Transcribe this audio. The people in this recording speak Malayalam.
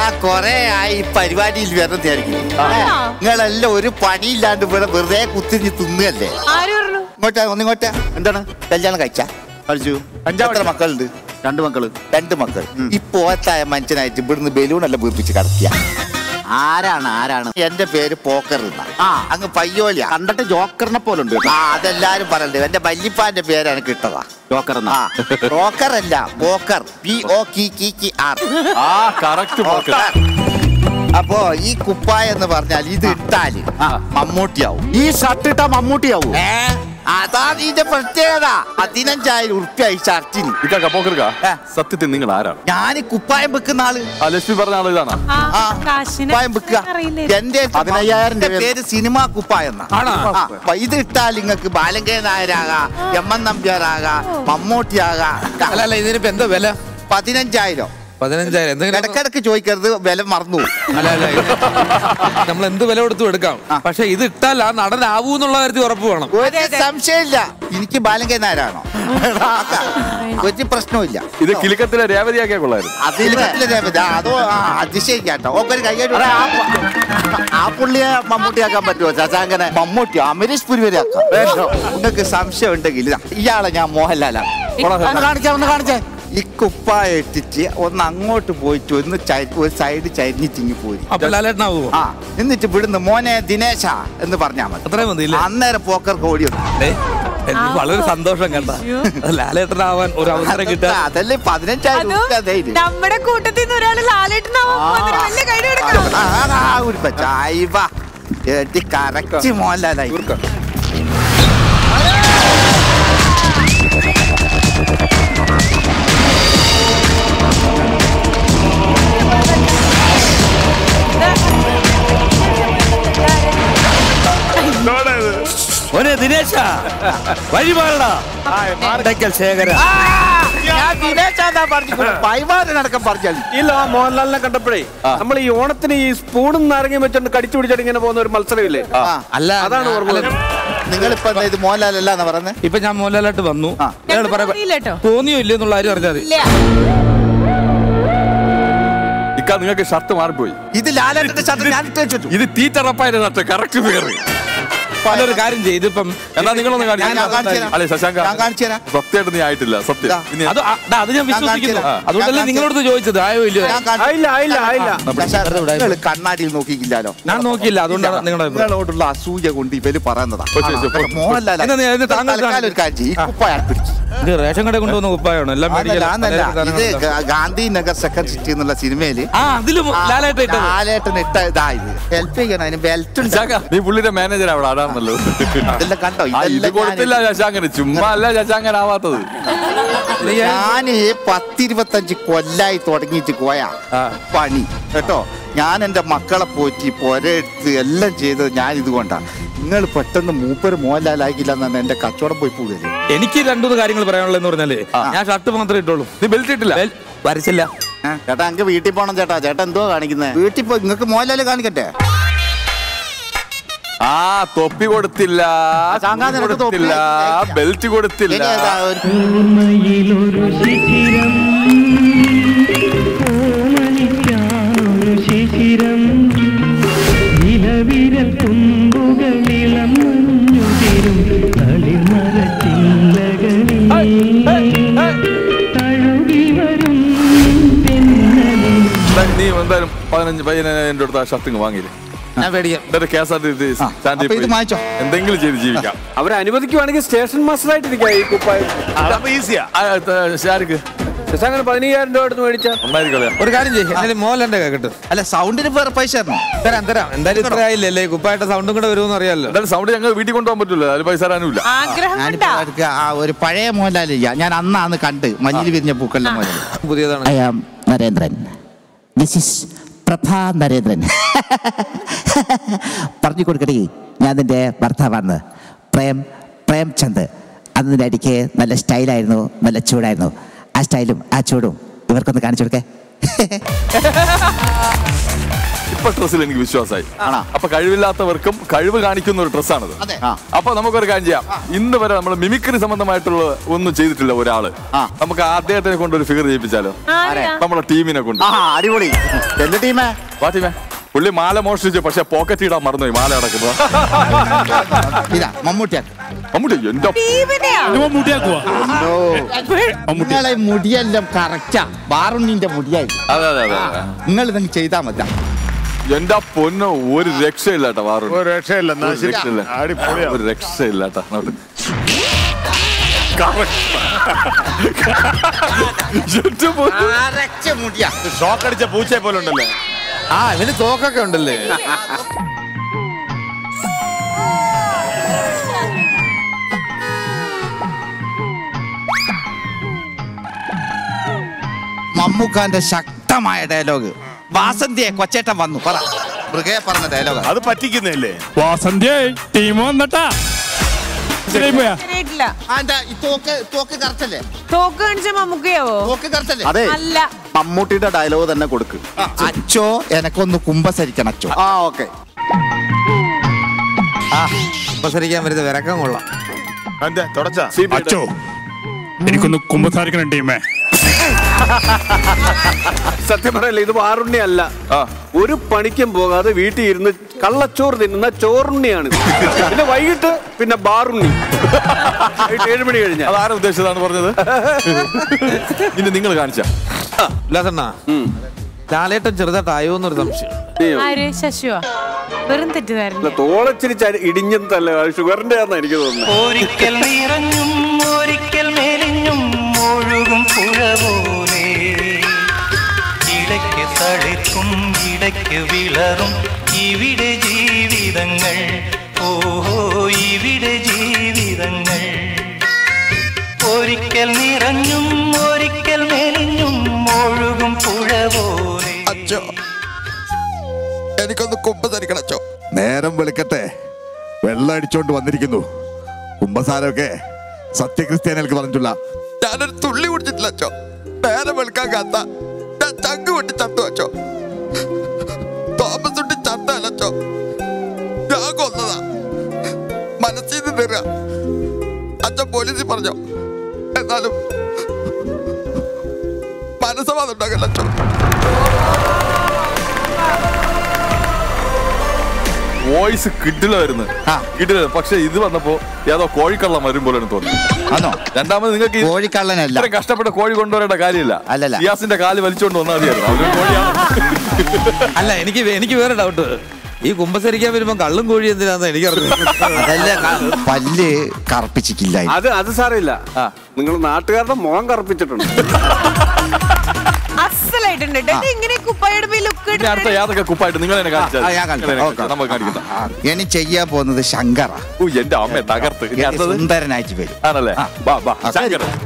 ആ കൊറേ ആയി ഈ പരിപാടിയിൽ വെറുതെ ആയിരിക്കും ആണോ? നിങ്ങളെല്ലാം ഒരു പണിയില്ലാണ്ട് ഇവിടെ വെറുതെ കുത്തിരിഞ്ഞ് തിന്നുകല്ലേ ആര് പറഞ്ഞു ഇങ്ങോട്ടാ ഒന്നിങ്ങോട്ടാ എന്താണ് കല്യാണം കഴിച്ച കഴിച്ചു എത്ര മക്കളുണ്ട് രണ്ട് മക്കള് രണ്ട് മക്കൾ ഈ പോത്തായ മനുഷ്യനായിട്ട് ഇവിടുന്ന് ബലൂണെല്ലാം വീർപ്പിച്ച് കടത്തിയ ആരാണ് ആരാണ് എന്റെ പേര് പോക്കർ എന്നാ. ആ. അങ്ങ് പയ്യോലിയാ കണ്ടിട്ട് ജോക്കറിനെ പോലെ ഉണ്ട് ആ അതെല്ലാരും പറയണ്ട് എന്റെ വല്യപ്പാന്റെ പേരാണ് കിട്ടതാ ജോക്കർ ആ പോക്കർ അല്ല പോക്കർ പി ഒ കി കി കി ആർ ആ കറക്റ്റ് പോക്ക് അപ്പോ ഈ കുപ്പായ എന്ന് പറഞ്ഞാൽ ഇത് ഇട്ടാല് ആ. മമ്മൂട്ടിയാവും ഈ ഷർട്ട് ഇട്ടാ മമ്മൂട്ടിയാവൂ ഏ അതാണ് ഇതിന്റെ പ്രത്യേകത പതിനഞ്ചായിരം ഉറുപ്പ്യ ഈ ഷർട്ടിന് ഇക്കാക്ക പോക്കർക്ക ആ. സത്യത്തിൽ നിങ്ങൾ ആരാണ് ഞാൻ ഈ കുപ്പായം വെക്കുന്ന ആള് ആ ലക്ഷ്മി പറഞ്ഞ ആൾ ഇതാണ് ആ, ആ, കാശിന് കുപ്പായം വെക്കുക അറിയില്ലേ എന്റെ പതിനയ്യായിരം എന്റെ രൂപ. പേര് സിനിമ കുപ്പായം എന്നാ. ആണോ? ആ, അപ്പൊ ഇത് ഇട്ടാൽ നിങ്ങൾക്ക് ബാലങ്കേ നായരാകാ എം എൻ നമ്പ്യാരാകാ മമ്മൂട്ടിയാകാ അല്ല അല്ല ഇതിനിപ്പോ എന്താ വില പതിനഞ്ചായിരം പതിനഞ്ചായിരം എന്തെങ്കിലും ഇടക്കിടക്ക് ചോദിക്കരുത് വില മറന്നു പോകും. അല്ല അല്ല ഇത് നമ്മൾ എന്ത് വില കൊടുത്തും എടുക്കാം പക്ഷെ ഇത് ഇട്ടാൽ ആ നടനാവൂ എന്നുള്ള കാര്യത്തിൽ ഉറപ്പ് വേണം ഒരു സംശയമില്ല എനിക്ക് ബാലങ്കേ നായരാണോ ഒരു പ്രശ്നമില്ല ഇത് കിലുക്കത്തിലെ രേവതിയാക്കിയാ കൊള്ളായിരുന്നു അതിലെ രേവതി ആ, അതോ ആ, അതിശയിക്കാട്ടോ ഒക്കെ ഒരു കൈകാര്യം എടാ, ആ പ- ആ പുള്ളിയെ മമ്മൂട്ടിയാക്കാൻ പറ്റുമോ ചാച്ചാങ്ങനെ മമ്മൂട്ടി അമരീഷ് പുരി വരെ ആക്കാം നിങ്ങൾക്ക് സംശയം ഉണ്ടെങ്കിൽ ഇതാ, ഇയാളെ ഞാൻ മോഹൻലാലാണ് ഒന്ന് കാണിച്ചേ ഒന്ന് കാണിച്ചേ ഈ കുപ്പായ ഇട്ടിട്ട് ഒന്ന് അങ്ങോട്ട് പോയിട്ട് ഒന്ന് ചരി- ഒരു സൈഡ് ചരിഞ്ഞിട്ടിങ്ങി പോരി അപ്പൊ ലാലേട്ടനാവുമോ ആ എന്നിട്ട് ഇവിടുന്ന് മോനെ ദിനേശ എന്ന് പറഞ്ഞാൽ മതി അത്രയും മതി ഇല്ലേ അന്നേരം പോക്കർ കോടി വന്നു. ഏയ്, എനിക്ക് വളരെ സന്തോഷം കണ്ട ലാലേട്ടനാവാൻ ഒരു അവസരം കിട്ടാൻ അതല്ലേ പതിനഞ്ചായിരം അതോ ഉറുപ്പിക ധൈര്യം. നമ്മുടെ കൂട്ടത്തിൽ നിന്ന് ഒരാൾ ലാലേട്ടനാവാൻ പോകുന്നതിന് വലിയ കൈ കൊടുക്കണം ആ, ആ, ആ, ഒരു പച്ച. ആയി വാ. ഏട്ടി കറക്റ്റ് മോഹൻലാലായി ഒരേ ദിനേശ വഴിപാടാ ശേഖര ഞാൻ ദിനേശാന്നാ പറഞ്ഞിട്ടുള്ളൂ. പൈമാരനടക്കം പറഞ്ഞാൽ ഇല്ല ആ മോഹൻലാലിനെ കണ്ടപ്പോഴേ നമ്മൾ ഈ ഓണത്തിന് ഈ സ്പൂണും നാരങ്ങയും വെച്ചോണ്ട് കടിച്ചു പിടിച്ചിട്ട് ഇങ്ങനെ പോകുന്ന ഒരു മത്സരമില്ലേ അല്ല അതാണ് ഓർമ്മ അല്ല, നിങ്ങളിപ്പോ എന്താ ഇത് മോഹൻലാലല്ല എന്നാ പറയുന്നത് ഇപ്പൊ ഞാൻ മോഹൻലാലായിട്ട് വന്നു ആ. അയാൾ പറയാ തോന്നിയില്ല കേട്ടോ തോന്നിയോ ഇല്ലേ എന്നുള്ള കാര്യം അറിഞ്ഞാൽ മതി ഇല്ല ഇക്ക നിങ്ങൾക്ക് ഷർട്ട് മാറിപ്പോയി ഇത് ലാലേട്ടന്റെ ഷർട്ട് ഞാൻ ഇട്ട് വെച്ചു ഇത് തീറ്ററപ്പായുടെ ഷർട്ട് കറക്റ്റ് പേര് പലൊരു കാര്യം ചെയ്യും ഇതിപ്പം എന്നാ നിങ്ങളൊന്ന് ഞാൻ കാണിച്ചു കാണിച്ചു തരാം. അല്ലെ ശശാങ്ക ഞാൻ കാണിച്ചു തരാം. സത്യമായിട്ട് നീ ആയിട്ടില്ല സത്യം ഇതാ. ഇനി അത് ആ- ദാ, അത് ഞാൻ വിശ്വസിക്കുന്നു കാണിച്ചു തരാം. അതുകൊണ്ടല്ലേ ഞാൻ നിങ്ങളോട് ചോദിച്ചത് ആയോ ഇല്ലയോ ഞാൻ കാണിച്ചു ആയില്ല ആയില്ല ആയില്ല നിങ്ങൾ കണ്ണാടിയിൽ നോക്കിയില്ലല്ലോ ഞാൻ നോക്കിയില്ല അതുകൊണ്ടാണ് നിങ്ങളുടെ അഭിപ്രായം. നിങ്ങളോടുള്ള അസൂയ കൊണ്ട് ഇവര് പറയുന്നതാ ഓ, ശരി, ശരി. മോഹൻലാൽ എന്നാ നീ അതിന് താങ്കൾ തൽക്കാലം ഒരു കാര്യം ചെയ്യ്. ഈ കുപ്പായ പിടിച്ച് ഇത് റേഷൻ കട കൊണ്ടുവന്ന കുപ്പായാണ് എല്ലാം അതല്ല, മേടിക്കല. അതല്ല. പലചരക്ക് ഇത് സാധനങ്ങളുണ്ടാവും. ഗാ- ഗാന്ധി നഗർ സെക്കൻഡ് സിറ്റി എന്നുള്ള സിനിമയില് ആ അതിലും ലാലായിട്ട് ഇട്ടത് ലാലേട്ടൻ ഇട്ട ഇതായത് ഹെൽപ്പ് ചെയ്യണം അതിന് ബെൽറ്റ് ഉണ്ട് ശശാങ്ക നീ പുള്ളിയുടെ മാനേജർ അവിടെ അതാണല്ലോ ഇതെല്ലാം കണ്ടോ ആ, ഇത് ഇതെല്ലാം കൊടുത്തില്ല ശശാങ്കന് ചുമ്മാ അല്ല ശശാങ്കനാവാത്തത് ഞാൻ പത്തിരുപത്തഞ്ച് കൊല്ലായി തുടങ്ങിയിട്ട് പോയാ പണി കേട്ടോ ഞാൻ എൻ്റെ മക്കളെ പോറ്റി പൊരയെടുത്ത് എല്ലാം ചെയ്തത് ഞാൻ ഇതുകൊണ്ടാണ് നിങ്ങൾ പെട്ടെന്ന് മൂപ്പര് മോഹൻലാലാക്കില്ല എന്നാണ് എന്റെ കച്ചവടം പോയി പോകല്ലേ എനിക്ക് രണ്ടൂന്ന് കാര്യങ്ങൾ പറയാനുള്ളതെന്ന് പറഞ്ഞാല് ഞാൻ ഷർട്ട് മാത്രമേ ഇട്ടുള്ളൂ നീ ബെൽറ്റ് ഇട്ടില്ല ബെൽ- വരച്ചില്ല ചേട്ടാ എനിക്ക് വീട്ടിൽ പോകണം ചേട്ടാ ചേട്ടാ എന്തോ കാണിക്കുന്നത് വീട്ടിൽ പോയി നിങ്ങൾക്ക് മോഹൻലാൽ കാണിക്കട്ടെ ആ തൊപ്പി കൊടുത്തില്ല ശശാങ്ക, തൊപ്പി നിനക്ക് തൊപ്പി കൊടുത്തില്ല ഇല്ല. ബെൽറ്റ് കൊടുത്തില്ല ഇനി ഏതാ ഒരു- ഓർമ്മയിലൊരു ശിശിരം ഓമനിക്കാനൊരു ശിശിരം ഇലവിരൽ തുമ്പുകളിളം മഞ്ഞുതിരും തളിമരച്ചില്ലകളിൽ തഴുകി വരും തെന്നലിൽ എന്താ, നീ എന്തായാലും പതിനഞ്ച് പതിനായിരം രൂപ കൊടുത്ത ഷർട്ടിങ് വാങ്ങിയില്ലേ ഞാൻ പേടിക്കാം എന്നിട്ട് K S R T C സ്റ്റാൻഡിൽ അപ്പൊ ഇത് പോയി വാങ്ങിച്ചോ. എന്തെങ്കിലും ചെയ്ത് ജീവിക്കാം അവരെ അനുവദിക്കുവാണെങ്കിൽ സ്റ്റേഷൻ മാസ്റ്റർ ആയിട്ടിരിക്കാം ഈ കുപ്പായം ഈസിയാ ആർക്ക് ശശാങ്കന് പതിനയ്യായിരം രൂപ എടുത്ത് മേടിച്ച ഒന്നായിരിക്കും ഒരു കാര്യം ചെയ്യും എന്നാലും മോഹൻലാലിന്റെ കേട്ടോ അല്ല സൗണ്ടിന് വേറെ പൈസ തരണോ തരാം തരാം എന്തായാലും ഇത്ര ആയില്ലല്ലേ കുപ്പായിട്ട് സൗണ്ടും കൂടെ വരുമെന്ന് അറിയാലോ എന്തായാലും സൗണ്ട് ഞങ്ങൾ വീട്ടിൽ കൊണ്ടുപോകാൻ പറ്റില്ല അതിൽ പൈസ തരാനുമില്ല ആഗ്രഹം ഞാനിപ്പോ കൊണ്ടാ അവർക്ക് ആ ഒരു പഴയ മോഹൻലാലില്ല ഞാൻ അന്നാന്ന് കണ്ട് മഞ്ഞിൽ വിരിഞ്ഞ പൂക്കളുടെ മോഹൻലാൽ പുതിയതാണ് I am Narendran this is Prabha Narendran പറഞ്ഞു കൊടുക്കട്ടെ ഞാൻ നിന്റെ ഭർത്താവാണ് പ്രേം പ്രേംചന്ദ് അതിൻ്റെ അടിക്ക് നല്ല സ്റ്റൈലായിരുന്നു നല്ല ചൂടായിരുന്നു ആ സ്റ്റൈലും ആ ചൂടും ഇവർക്കൊന്ന് കാണിച്ചു കൊടുക്കേ ഇപ്പൊ ഡ്രസ്സിൽ എനിക്ക് വിശ്വാസമായി ആണോ? അപ്പൊ കഴിവില്ലാത്തവർക്കും കഴിവ് കാണിക്കുന്ന ഒരു ഡ്രസ്സാണിത് അതെ ആ. അപ്പൊ നമുക്കൊരു കാര്യം ചെയ്യാം ഇന്ന് വരെ നമ്മൾ മിമിക്രി സംബന്ധമായിട്ടുള്ള ഒന്നും ചെയ്തിട്ടില്ല ഒരാള് ആ. നമുക്ക് അദ്ദേഹത്തിനെ കൊണ്ട് ഒരു ഫിഗർ ചെയ്യിപ്പിച്ചാലോ ആരെയാ? നമ്മളെ ടീമിനെ കൊണ്ട് ആ അടിപൊളി എന്റെ ടീമേ വാ ടീമേ പുള്ളി മാല മോഷ്ടിച്ചു പക്ഷെ പോക്കറ്റ് ഇടാൻ മറന്നുപോയി മാല അടക്കുന്നത് ഇതാ മമ്മൂട്ടിയാ മമ്മൂട്ടി എന്റെ ടീമിനെയാ നിങ്ങളെ മുടിയെല്ലാം കറക്റ്റാ ബാറുണ്ണിന്റെ മുടിയായി അതെ അതെ അതെ അതെ. നിങ്ങൾ ഇതങ്ങ് ചെയ്താ മതി എന്റെ പൊന്ന് ഒരു രക്ഷയില്ല കേട്ടോ വാറു ഒരു രക്ഷയില്ല എന്നാ ഒരു ശരി. രക്ഷയില്ല അടിപൊളിയാ. ഒരു രക്ഷയില്ല കേട്ടോ അങ്ങോട്ട്. എന്റെ പൊന്ന്. കറക്റ്റ് മുടിയാ ഷോക്ക് അടിച്ച പൂച്ചയെ പോലെ ഉണ്ടല്ലേ ആ ഇവന് തോക്കൊക്കെ ഉണ്ടല്ലേ മമ്മൂക്കാന്റെ ശക്തമായ ഡയലോഗ് വാസന്തിയെ കൊച്ചേട്ടൻ വന്നു പറ മൃഗയെ പറഞ്ഞ ഡയലോഗ് അത് പറ്റിക്കുന്നല്ലേ വാസന്തിയേ ടീം വന്നട്ടാ ശരിയായി പോയാ ശരിയായിട്ടില്ല ഈ തോക്ക് തോക്ക് കറച്ചല്ലേ തോക്ക് കാണിച്ച മമ്മൂക്കയാവോ തോക്ക് കറച്ചല്ലേ അതെ അല്ല മമ്മൂട്ടിയുടെ ഡയലോഗ് തന്നെ കൊടുക്ക് അച്ചോ എനക്കൊന്ന് കുമ്പസരിക്കണം അച്ചോ ആ ഓക്കെ ഉപസരിക്കാൻ വരുന്നത് വിറക്കം കൊള്ളാം എന്താ തുടച്ച അച്ചോ എനിക്കൊന്ന് കുമ്പസാരിക്കണം ടീമേ സത്യം പറയല്ല ഇത് വാറുണ്ണി അല്ല ആ. ഒരു പണിക്കും പോകാതെ വീട്ടിൽ ഇരുന്ന് കള്ളച്ചോറ് തിന്നുന്ന ചോറുണ്ണിയാണ് പിന്നെ വൈകിട്ട് പിന്നെ ബാറുണ്ണി വൈകിട്ട് ഏഴ് മണി കഴിഞ്ഞാൽ അതാരും ഉദ്ദേശിച്ചതാണ് പറഞ്ഞത് ഇനി നിങ്ങൾ കാണിച്ച ഉല്ലാസണ്ണ ലാലേട്ടൻ ചെറുതായിട്ടായോ എന്നൊരു സംശയം ആര് ശശുവാ വെറും തെറ്റിദ്ധാരണ തോളച്ചിരി ഇടിഞ്ഞതല്ല ഷുഗറിന്റെ ആണെന്ന് എനിക്ക് തോന്നുന്നു ഒരിക്കൽ നിറഞ്ഞും ഒരിക്കൽ മെലിഞ്ഞും ഒഴുകും പുഴ പോലെ ഇടയ്ക്ക് തളിർക്കും ഇടയ്ക്ക് വിളറും ഇവിടെ ജീവിതങ്ങൾ ഓഹോ ഇവിടെ ജീവിതങ്ങൾ ഒരിക്കൽ നിറഞ്ഞും ഒരിക്കൽ മെലിഞ്ഞും ഒഴുകും പുഴ പോലെ അച്ചോ എനിക്കൊന്ന് കുമ്പസരിക്കണം അച്ചോ നേരം വെളുക്കട്ടെ വെള്ളം അടിച്ചോണ്ട് വന്നിരിക്കുന്നു കുംഭസാരമൊക്കെ സത്യക്രിസ്ത്യാനികൾക്ക് പറഞ്ഞിട്ടുള്ള ഞാനൊരു തുള്ളി കുടിച്ചിട്ടില്ല അച്ചോ നേരം വെളുക്കാൻ കാത്ത ഞാൻ ചങ്ക് പൊട്ടി ചത്തു അച്ചോ തോമസ് ഉണ്ടി ചത്തല്ല അച്ചോ ഞാൻ കൊന്നതാ മനസ്സിൽ നിന്ന് തരിക അച്ഛൻ പോലീസിൽ പറഞ്ഞോ എന്നാലും മനസ്സമാനം ഉണ്ടാകല്ല അച്ചോ വോയിസ് കിട്ടില്ല വരുന്നത് കിട്ടില്ല പക്ഷെ ഇത് വന്നപ്പോ ഏതോ കോഴിക്കള്ളം വരും പോലെയാണ് തോന്നി ആണോ രണ്ടാമത് നിങ്ങൾക്ക് ഈ കോഴിക്കള്ളനല്ല ഇത്രയും കഷ്ടപ്പെട്ട കോഴി കൊണ്ടുവരേണ്ട കാര്യമില്ല അല്ലല്ല. സിയാസിന്റെ കാല് വലിച്ചോണ്ട് വന്നാൽ മതിയായിരുന്നു അവര് കോഴിയാണ് അല്ല എനിക്ക് വേ- എനിക്ക് വേറെ ഡൗട്ട് ഈ കുമ്പസരിക്കാൻ വരുമ്പോ കള്ളും കോഴി എന്തിനാന്ന് എനിക്കറിഞ്ഞു അതല്ല ക- പല്ല് കറുപ്പിച്ചിട്ടില്ല അത് അത് സാറില്ല നിങ്ങൾ നാട്ടുകാരുടെ മുഖം കറുപ്പിച്ചിട്ടുണ്ട് അസലായിട്ടുണ്ട് കേട്ടോ. ഇത് ഇങ്ങനെ കുപ്പായുടെ ലുക്ക് ഇനി അടുത്ത ഏതൊക്കെ കുപ്പായിട്ട് നിങ്ങൾ തന്നെ കാണിച്ചാൽ ആ, ഞാൻ കാണിക്കാം. ഓക്കേ. നമുക്ക് കാണിക്കണ്ട ഇനി ചെയ്യാൻ പോകുന്നത് ശങ്കറ ഓ എന്റെ അമ്മ തകർത്ത് ഇനി അടുത്തത് സുന്ദരനായിട്ട് വരും ആണല്ലേ വാ വാ ശങ്കർ